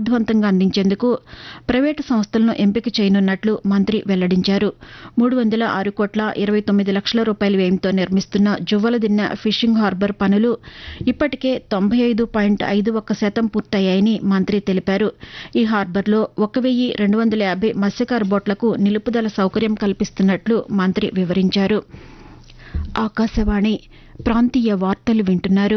సమర్థవంతంగా అందించేందుకు ప్రైవేటు సంస్థలను ఎంపిక చేయనున్నట్లు మంత్రి వెల్లడించారు మూడు వందల ఆరు కోట్ల ఇరవై తొమ్మిది లక్షల రూపాయల వ్యయంతో నిర్మిస్తున్న జువ్వలదిన్నె ఫిషింగ్ హార్బర్ పనులు ఇప్పటికే తొంభై ఐదు పాయింట్ ఐదు ఒక్క శాతం పూర్తయ్యాయని మంత్రి తెలిపారు ఈ హార్బర్లో ఒక వెయ్యి రెండు వందల యాభై మత్స్యకార బోట్లకు నిలుపుదల సౌకర్యం కల్పిస్తున్నట్లు మంత్రి వివరించారు ఆకాశవాణి ప్రాంతీయ వార్తలు వింటున్నారు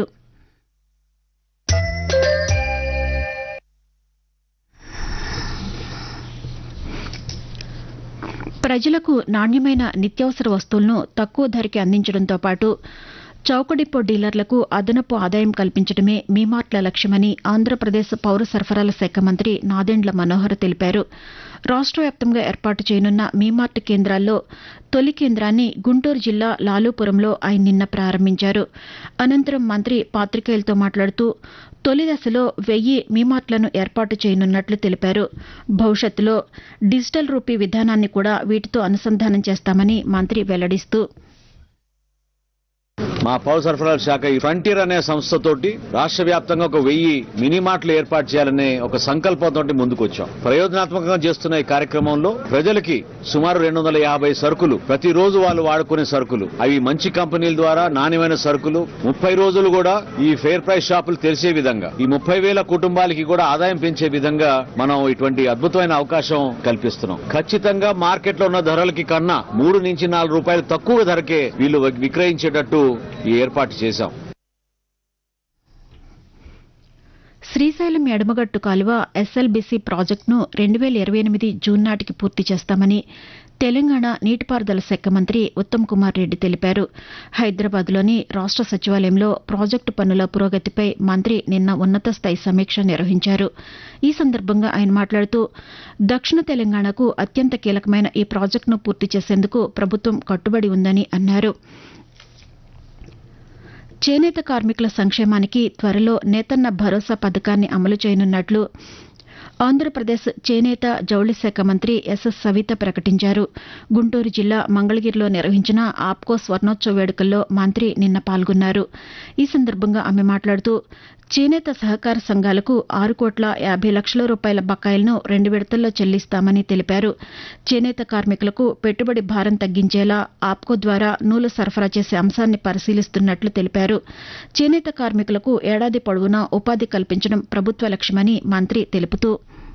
ప్రజలకు నాణ్యమైన నిత్యావసర వస్తువులను తక్కువ ధరకి అందించడంతో పాటు చౌకడిపో డీలర్లకు అదనపు ఆదాయం కల్పించడమే మీమార్ట్ల లక్ష్యమని ఆంధ్రప్రదేశ్ పౌర సరఫరాల శాఖ మంత్రి నాదెండ్ల మనోహర్ తెలిపారు రాష్ట్ర వ్యాప్తంగా ఏర్పాటు చేయనున్న మీమార్ట్ కేంద్రాల్లో తొలి కేంద్రాన్ని గుంటూరు జిల్లా లాలూపురంలో ఆయన నిన్న ప్రారంభించారు అనంతరం మంత్రి పాతికేయులతో మాట్లాడుతూ తొలి దశలో వెయ్యి మీమార్ట్లను ఏర్పాటు చేయనున్నట్లు తెలిపారు భవిష్యత్తులో డిజిటల్ రూపీ విధానాన్ని కూడా వీటితో అనుసంధానం చేస్తామని మంత్రి వెల్లడిస్తూ మా పౌర సరఫరాల శాఖ ఈ ఫ్రంటియర్ అనే సంస్థతోటి రాష్ట్ర వ్యాప్తంగా ఒక వెయ్యి మినీ మార్ట్లు ఏర్పాటు చేయాలనే ఒక సంకల్పంతో ముందుకొచ్చాం ప్రయోజనాత్మకంగా చేస్తున్న ఈ కార్యక్రమంలో ప్రజలకి సుమారు రెండు వందల యాభై సరుకులు ప్రతిరోజు వాళ్ళు వాడుకునే సరుకులు అవి మంచి కంపెనీల ద్వారా నాణ్యమైన సరుకులు ముప్పై రోజులు కూడా ఈ ఫెయిర్ ప్రైస్ షాపులు తెరిచే విధంగా ఈ ముప్పై వేల కుటుంబాలకి కూడా ఆదాయం పెంచే విధంగా మనం ఇటువంటి అద్భుతమైన అవకాశం కల్పిస్తున్నాం ఖచ్చితంగా మార్కెట్ లో ఉన్న ధరలకి కన్నా మూడు నుంచి నాలుగు రూపాయలు తక్కువ ధరకే వీళ్ళు విక్రయించేటట్టు ఈ ఏర్పాటు చేశాం శ్రీశైలం ఎడమగట్టు కాలువ ఎస్ఎల్బీసీ ప్రాజెక్టును రెండు వేల ఇరవై ఎనిమిది జూన్ నాటికి పూర్తి చేస్తామని తెలంగాణ నీటిపారుదల శాఖ మంత్రి ఉత్తమ్ కుమార్ రెడ్డి తెలిపారు హైదరాబాద్లోని రాష్ట సచివాలయంలో ప్రాజెక్టు పనుల పురోగతిపై మంత్రి నిన్న ఉన్నత స్థాయి సమీక్ష నిర్వహించారు ఈ సందర్భంగా ఆయన మాట్లాడుతూ దక్షిణ తెలంగాణకు అత్యంత కీలకమైన ఈ ప్రాజెక్టును పూర్తి చేసేందుకు ప్రభుత్వం కట్టుబడి ఉందని అన్నారు చేనేత కార్మికుల సంక్షేమానికి త్వరలో నేతన్న భరోసా పథకాన్ని అమలు చేయనున్నట్లు ఆంధ్రప్రదేశ్ చేనేత జౌళి శాఖ మంత్రి ఎస్ఎస్ సవిత ప్రకటించారు గుంటూరు జిల్లా మంగళగిరిలో నిర్వహించిన ఆప్కో స్వర్ణోత్సవ వేడుకల్లో మంత్రి నిన్న పాల్గొన్నారు ఈ సందర్భంగా ఆమె మాట్లాడుతూ చేనేత సహకార సంఘాలకు ఆరు కోట్ల యాభై లక్షల రూపాయల బకాయిలను రెండు విడతల్లో చెల్లిస్తామని తెలిపారు చేనేత కార్మికులకు పెట్టుబడి భారం తగ్గించేలా ఆప్కో ద్వారా నూలు సరఫరా చేసే అంశాన్ని పరిశీలిస్తున్నట్లు తెలిపారు చేనేత కార్మికులకు ఏడాది పొడవునా ఉపాధి కల్పించడం ప్రభుత్వ లక్ష్యమని మంత్రి తెలుపుతూ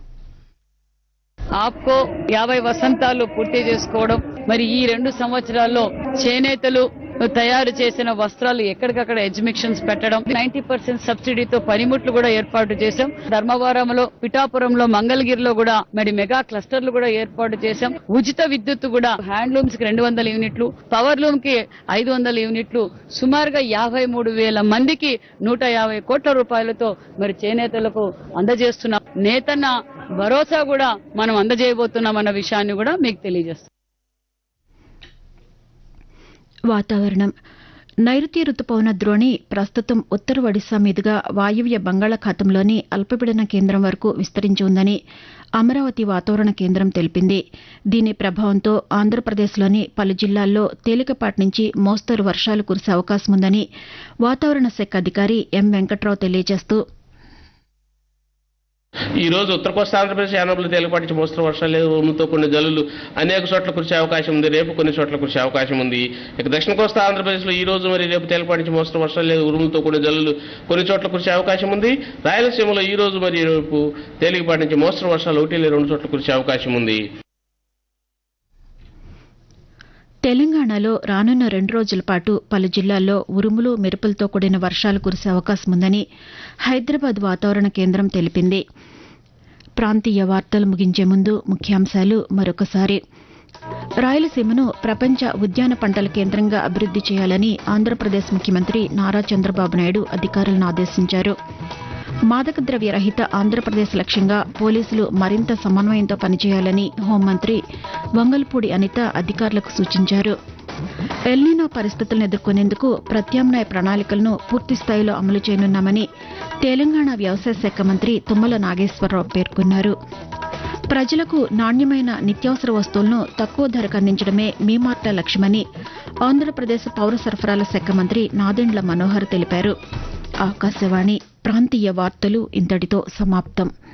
ఆప్కో యాభై వసంతాలు పూర్తి చేసుకోవడం మరి ఈ రెండు సంవత్సరాల్లో చేనేతలు తయారు చేసిన వస్త్రాలు ఎక్కడికక్కడ ఎగ్జిబిషన్స్ పెట్టడం నైన్టీ పర్సెంట్ సబ్సిడీతో పనిముట్లు కూడా ఏర్పాటు చేశాం ధర్మవరంలో పిఠాపురంలో మంగళగిరిలో కూడా మరి మెగా క్లస్టర్లు కూడా ఏర్పాటు చేశాం ఉచిత విద్యుత్ కూడా హ్యాండ్లూమ్స్ కి రెండు వందల యూనిట్లు పవర్ లూమ్ కి ఐదు వందల యూనిట్లు సుమారుగా యాభై మూడు వేల మందికి నూట యాభై కోట్ల రూపాయలతో మరి చేనేతలకు అందజేస్తున్నాం నేతన్న భరోసా కూడా మనం అందజేయబోతున్నాం అన్న విషయాన్ని కూడా మీకు తెలియజేస్తాం వాతావరణం నైరుతి రుతుపవన ద్రోణి ప్రస్తుతం ఉత్తర ఒడిశా మీదుగా వాయువ్య బంగాళాఖాతంలోని అల్పపీడన కేంద్రం వరకు విస్తరించి ఉందని అమరావతి వాతావరణ కేంద్రం తెలిపింది దీని ప్రభావంతో ఆంధ్రప్రదేశ్లోని పలు జిల్లాల్లో తేలికపాటి నుంచి మోస్తరు వర్షాలు కురిసే అవకాశం ఉందని వాతావరణ శాఖ అధికారి ఎం వెంకట్రావు తెలియజేస్తూ ఈ రోజు ఉత్తర కోస్తా ఆంధ్రప్రదేశ్ యానబులు తేలిపాటి నుంచి మోస్తరు వర్షాలతో కొన్ని జల్లులు అనేక చోట్ల కురిసే అవకాశం ఉంది రేపు కొన్ని చోట్ల కురిసే అవకాశం ఉంది ఇక దక్షిణ కోస్తా ఆంధ్రప్రదేశ్ లో ఈ రోజు మరి రేపు తేలిపాటి నుంచి మోస్తరు వర్షాలు లేదు ఉరుములతో కొన్ని జల్లులు కొన్ని చోట్ల కురిసే అవకాశం ఉంది రాయలసీమలో ఈ రోజు మరి రేపు తేలికపాటి నుంచి మోస్తరు వర్షాలు ఒకటి లేదా రెండు చోట్ల కురిసే అవకాశం ఉంది తెలంగాణలో రానున్న రెండు రోజుల పాటు పలు జిల్లాల్లో ఉరుములు మెరుపులతో కూడిన వర్షాలు కురిసే అవకాశం ఉందని హైదరాబాద్ వాతావరణ కేంద్రం తెలిపింది ప్రాంతీయ వార్తలు ముగించే ముందు ముఖ్యాంశాలు మరొకసారి రాయలసీమను ప్రపంచ ఉద్యాన పంటల కేంద్రంగా అభివృద్ది చేయాలని ఆంధ్రప్రదేశ్ ముఖ్యమంత్రి నారా చంద్రబాబు నాయుడు అధికారులను ఆదేశించారు మాదక ద్రవ్య రహిత ఆంధ్రప్రదేశ్ లక్ష్యంగా పోలీసులు మరింత సమన్వయంతో పనిచేయాలని హోంమంత్రి వంగల్పూడి అనిత అధికారులకు సూచించారు ఎల్నినో పరిస్థితులను ఎదుర్కొనేందుకు ప్రత్యామ్నాయ ప్రణాళికలను పూర్తి స్థాయిలో అమలు చేయనున్నామని తెలంగాణ వ్యవసాయ శాఖ మంత్రి తుమ్మల నాగేశ్వరరావు పేర్కొన్నారు ప్రజలకు నాణ్యమైన నిత్యావసర వస్తువులను తక్కువ ధరకు అందించడమే మీ మార్ట లక్ష్యమని ఆంధ్రప్రదేశ్ పౌర సరఫరాల శాఖ మంత్రి నాదెండ్ల మనోహర్ తెలిపారు ఆకాశవాణి ప్రాంతీయ వార్తలు ఇంతటితో సమాప్తం